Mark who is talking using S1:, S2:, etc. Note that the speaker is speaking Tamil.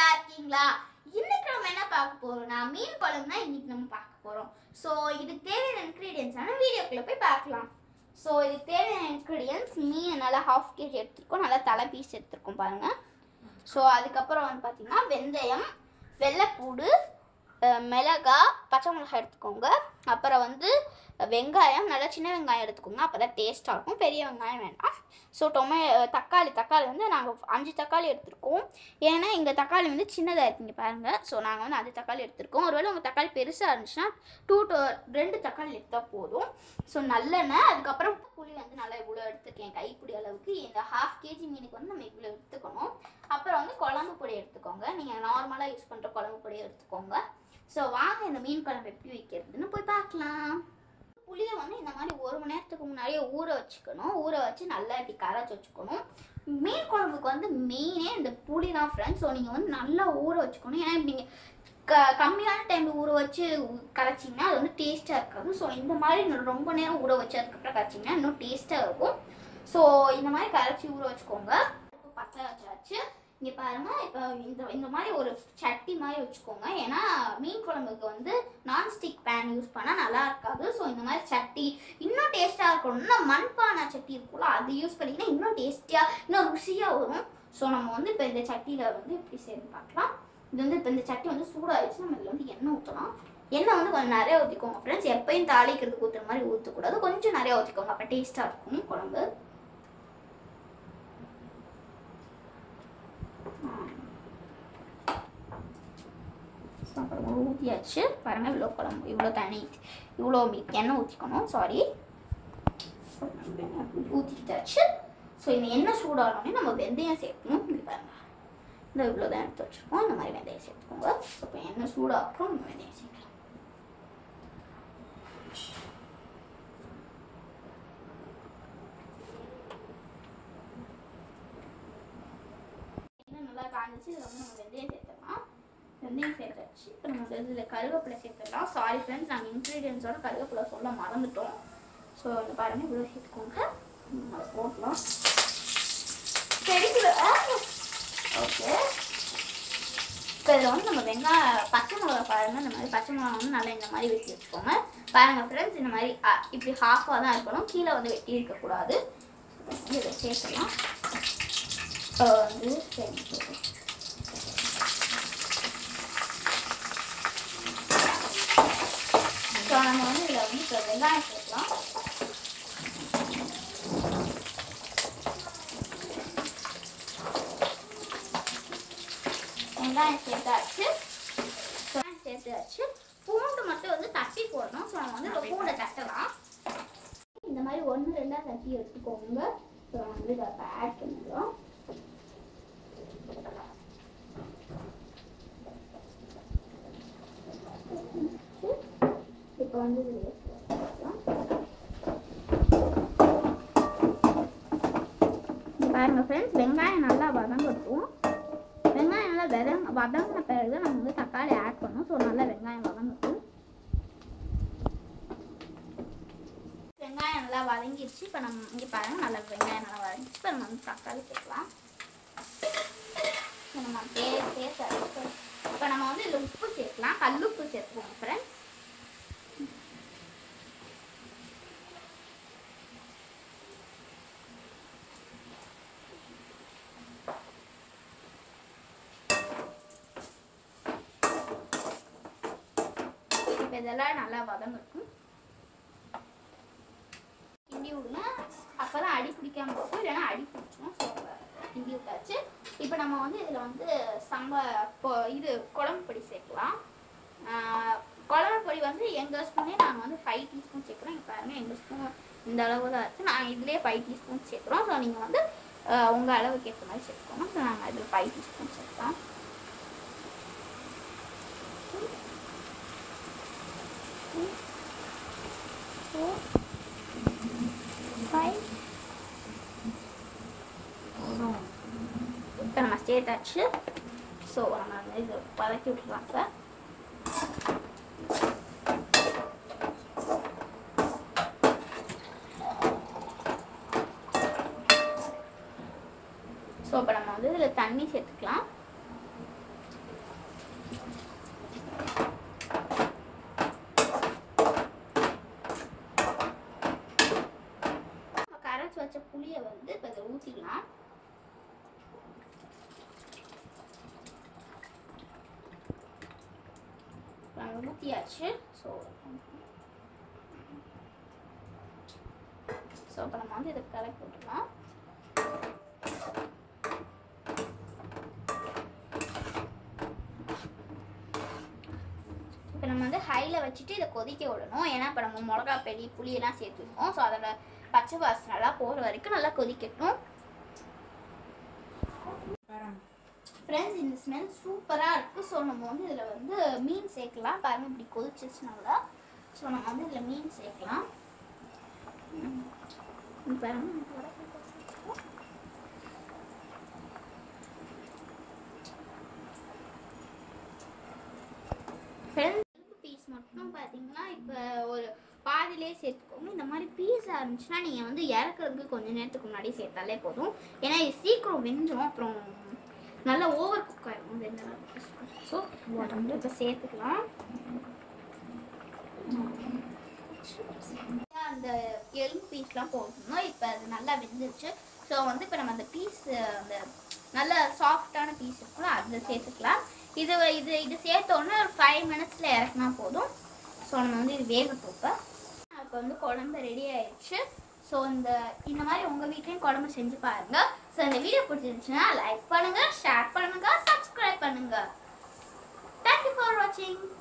S1: இருக்கீங்களா இன்னைக்கு நம்ம என்ன பார்க்க போறோம்னா மீன் குழம்பு தான் இன்னைக்கு நம்ம பார்க்க போறோம் ஸோ இதுக்கு தேவையான இன்க்ரீடியன்ஸான வீடியோக்குள்ள போய் பார்க்கலாம் ஸோ இதுக்கு தேவையான இன்க்ரீடியன்ஸ் மீன் நல்லா ஹாஃப் கேஜி எடுத்துருக்கோம் நல்லா தலை பீஸ் எடுத்துருக்கோம் பாருங்க ஸோ அதுக்கப்புறம் வந்து பார்த்தீங்கன்னா வெந்தயம் வெள்ளைப்பூடு அஹ் மிளகா பச்சை மிளகாய் எடுத்துக்கோங்க அப்புறம் வந்து வெங்காயம் நல்லா சின்ன வெங்காயம் எடுத்துக்கோங்க அப்போ தான் டேஸ்ட்டாக இருக்கும் பெரிய வெங்காயம் வேண்டாம் ஸோ டொமே தக்காளி தக்காளி வந்து நாங்கள் அஞ்சு தக்காளி எடுத்திருக்கோம் ஏன்னா எங்கள் தக்காளி வந்து சின்னதாக இருக்குங்க பாருங்கள் ஸோ நாங்கள் வந்து அஞ்சு தக்காளி எடுத்திருக்கோம் ஒருவேளை உங்கள் தக்காளி பெருசாக இருந்துச்சுன்னா டூ டு ரெண்டு தக்காளி எடுத்தால் போதும் ஸோ நல்லெண்ணெய் அதுக்கப்புறம் புளி வந்து நல்லா இவ்வளோ எடுத்துருக்கேன் கைப்பிடி அளவுக்கு இந்த ஹாஃப் கேஜி மீனுக்கு வந்து நம்ம இவ்வளோ எடுத்துக்கணும் அப்புறம் வந்து குழம்பு பொடி எடுத்துக்கோங்க நீங்கள் நார்மலாக யூஸ் பண்ணுற குழம்பு பொடி எடுத்துக்கோங்க ஸோ வாங்க இந்த மீன் குழம்பு எப்படி வைக்கிறதுன்னு போய் பார்க்கலாம் புளியை வந்து இந்த மாதிரி ஒரு மணி நேரத்துக்கு முன்னாடியே ஊற வச்சுக்கணும் ஊற வச்சு நல்லா இப்படி கரைச்சி வச்சுக்கணும் மீன் குழம்புக்கு வந்து மெயினே இந்த புளி தான் ஃப்ரெண்ட்ஸ் ஸோ நீங்கள் வந்து நல்லா ஊற வச்சுக்கணும் ஏன்னா இப்படி நீங்கள் க கம்மியான டைமில் ஊற வச்சு ஊ- கரைச்சிங்கன்னா அது வந்து டேஸ்ட்டாக இருக்காது ஸோ இந்த மாதிரி இன்னும் ரொம்ப நேரம் ஊற வச்சு அதுக்கப்புறம் கரைச்சிங்கன்னா இன்னும் டேஸ்ட்டாக இருக்கும் ஸோ இந்த மாதிரி கரைச்சி ஊற வச்சுக்கோங்க இப்போ பற்ற வச்சாச்சு இங்கே பாருங்க இப்போ இந்த இந்த மாதிரி ஒரு சட்டி மாதிரி வச்சுக்கோங்க ஏன்னா மீன் குழம்புக்கு வந்து நான்ஸ்டிக் பேன் யூஸ் பண்ணால் நல்லா இருக்காது ஸோ இந்த மாதிரி சட்டி இன்னும் டேஸ்ட்டாக இருக்கணும்னா மண்பானை சட்டி இருக்கும்ல அது யூஸ் பண்ணிங்கன்னா இன்னும் டேஸ்டியாக இன்னும் ருசியாக வரும் ஸோ நம்ம வந்து இப்போ இந்த சட்டியில் வந்து எப்படி சேர்ந்து பார்க்கலாம் இது வந்து இப்போ இந்த சட்டி வந்து சூடாகிடுச்சு நம்ம இதில் வந்து எண்ணெய் ஊற்றலாம் எண்ணெய் வந்து கொஞ்சம் நிறைய ஊற்றிக்கோங்க ஃப்ரெண்ட்ஸ் எப்பயும் தாளிக்கிறதுக்கு ஊற்றுற மாதிரி ஊற்றக்கூடாது கொஞ்சம் நிறைய ஊற்றிக்கோங்க அப்போ டேஸ்ட்டாக இருக்கும் குழம்பு ஸோ அப்புறம் ஊற்றியாச்சு பாருங்கள் இவ்வளோ குழம்பு இவ்வளோ தண்ணி இவ்வளோ மீ- எண்ணெய் ஊற்றிக்கணும் சாரி ஊற்றிக்கிட்டாச்சு ஸோ இந்த எண்ணெய் சூடாகணுன்னே நம்ம வெந்தயம் சேர்க்கணும் இங்கே பாருங்க இந்த இவ்வளோ தான் எடுத்து வச்சுருக்கோம் இந்த மாதிரி வெந்தயம் சேர்த்துக்கோங்க ஸோ இப்போ எண்ணெய் சூடாகிறோம் நம்ம வெந்தயம் சேர்க்கலாம் எண்ணெய் நல்லா காஞ்சிச்சு இதில் வந்து நம்ம வெந்தயம் சேர்த்துக்கலாம் வெந்தயம் சேர்த்தாச்சு இப்போ நம்ம வந்து இதில் கருவேப்பிலை சேர்த்துடலாம் சாரி ஃப்ரெண்ட்ஸ் நாங்கள் இன்க்ரீடியன்ஸோட கருவேப்பிலை சொல்ல மறந்துட்டோம் ஸோ இந்த பாருங்க இவ்வளோ சேர்த்துக்கோங்க ம், அதை போட்டலாம் கிடைக்கல ஓகே இப்போ இதில் வந்து நம்ம வெங்காயம் பச்சை மிளகா பாருங்க இந்த மாதிரி பச்சை மிளகா வந்து நல்லா இந்த மாதிரி வெட்டி வச்சுக்கோங்க பாருங்க ஃப்ரெண்ட்ஸ் இந்த மாதிரி அ, இப்படி ஹாஃபாக தான் இருக்கணும் கீழே வந்து வெட்டி இருக்கக்கூடாது வந்து இதை சேர்த்துலாம் இப்போ வந்து சரி ஸோ நம்ம வந்து இதில் வந்து இப்போ வெங்காயம் சேர்க்கலாம் வெங்காயம் சேர்த்தாச்சு வெங்காயம் சேர்த்தாச்சு பூண்டு மட்டும் வந்து தட்டி போடணும் ஸோ நம்ம வந்து இப்போ பூண்டை தட்டலாம் இந்த மாதிரி ஒன்று ரெண்டாக தட்டி எடுத்துக்கோங்க ஸோ வந்து இதை ஆட் பண்ணிக்கலாம் இப்போ வந்து இதில் சேர்த்துக்கலாம். இங்க பாருங்க ஃப்ரெண்ட்ஸ் வெங்காயம் நல்லா வதங்கட்டும் வெங்காயம் நல்லா வதங்க வதங்கின பிறகு நம்ம வந்து தக்காளி ஆட் பண்ணோம் ஸோ நல்லா வெங்காயம் வதங்கட்டும் வெங்காயம் நல்லா வதங்கிடுச்சு இப்போ நம்ம இங்கே பாருங்க நல்லா வெங்காயம் நல்லா வதங்கிடுச்சு இப்போ நம்ம வந்து தக்காளி சேர்க்கலாம் இப்போ நம்ம அப்படியே சேர்த்து இப்போ நம்ம வந்து இதில் உப்பு சேர்க்கலாம் கல்லுப்பு சேர்த்துக்கோங்க ஃப்ரெண்ட்ஸ் இப்போ இதெல்லாம் நல்லா வதங்கட்டும் கிண்டி விடுங்க அப்போ தான் அடி பிடிக்காம இருக்கும் இல்லைன்னா அடி பிடிச்சிடும் ஸோ கிண்டி விட்டாச்சு இப்போ நம்ம வந்து இதில் வந்து சம்ப பொ- இது குழம்பு பொடி சேர்க்கலாம் ஆஹ் குழம்பு பொடி வந்து எங்கள் ஸ்பூனே நாங்கள் வந்து ஃபைவ் டீஸ்பூன் சேர்க்குறோம் இங்கே பாருங்கள் எங்கள் ஸ்பூன் இந்த அளவு தான் இருக்குது நாங்கள் இதுலேயே ஃபைவ் டீஸ்பூன் சேர்க்குறோம் ஸோ நீங்கள் வந்து உங்கள் அளவுக்கு ஏற்ற மாதிரி சேர்த்துக்கோங்க ஸோ நாங்கள் இதில் ஃபைவ் டீஸ்பூன் சேர்க்கலாம் four, five. இப்போ நம்ம சேர்த்தாச்சு ஸோ நம்ம அந்த இது வதக்கி விட்டுலாம் சார் ஸோ இப்போ நம்ம வந்து இதில் தண்ணி சேர்த்துக்கலாம் நம்ம கரைச்சி வச்ச புளியை வந்து இப்போ இதை ஊற்றிக்கலாம் நாங்கள் ஊற்றியாச்சு ஸோ ஸோ இப்போ நம்ம வந்து இதை கலக்கி விட்டுக்கலாம் இப்போ நம்ம வந்து ஹையில் வச்சுட்டு இதை கொதிக்க விடணும் ஏன்னா இப்போ நம்ம மிளகா பெடி புளியெல்லாம் சேர்த்துருக்கோம் ஸோ அதோட பச்சை வாசனை நல்லா போகிற வரைக்கும் நல்லா கொதிக்கட்டும் ஃப்ரெண்ட்ஸ் இந்த ஸ்மெல் சூப்பராக இருக்குது ஸோ நம்ம வந்து இதில் வந்து மீன் சேர்க்கலாம் பாருங்க இப்படி கொதிச்சிச்சு நல்லா ஸோ நம்ம வந்து இதில் மீன் சேர்க்கலாம் ம். இங்க பாருங்க நம்ம வடக்கு சேர்த்துக்கலாம். ஃப்ரெண்ட்ஸ் பீஸ் மட்டும் பார்த்தீங்கன்னா இப்போ ஒரு பாதிலே சேர்த்துக்கோங்க இந்த மாதிரி பீஸ் இருந்துச்சுன்னா நீங்கள் வந்து இறக்குறதுக்கு கொஞ்சம் நேரத்துக்கு முன்னாடி சேர்த்தாலே போதும் ஏன்னா இது சீக்கிரம் வெந்துடும் அப்புறம் நல்லா ஓவர் குக் ஆகிடும் வெந்தலாம் ஸோ வந்து இப்போ சேர்த்துக்கலாம் அந்த எலும்பு பீஸ்லாம் போடணும் இப்போ அது நல்லா வெந்துருச்சு ஸோ வந்து இப்போ நம்ம அந்த பீஸ் அந்த நல்ல சாஃப்டான பீஸ் இருக்கும்ல அதில் சேர்த்துக்கலாம் இது இது இது சேர்த்த உடனே ஒரு ஃபைவ் மினிட்ஸில் இறக்குனா போதும் ஸோ நம்ம வந்து இது வேகட்டும் இப்போ இப்போ வந்து குழம்பு ரெடி ஆயிடுச்சு ஸோ இந்த இந்த மாதிரி உங்கள் வீட்லேயும் குழம்பு செஞ்சு பாருங்க ஸோ இந்த வீடியோ பிடிச்சிருந்துச்சுன்னா லைக் பண்ணுங்க ஷேர் பண்ணுங்க சப்ஸ்கிரைப் பண்ணுங்க தேங்க்யூ ஃபார் வாட்சிங்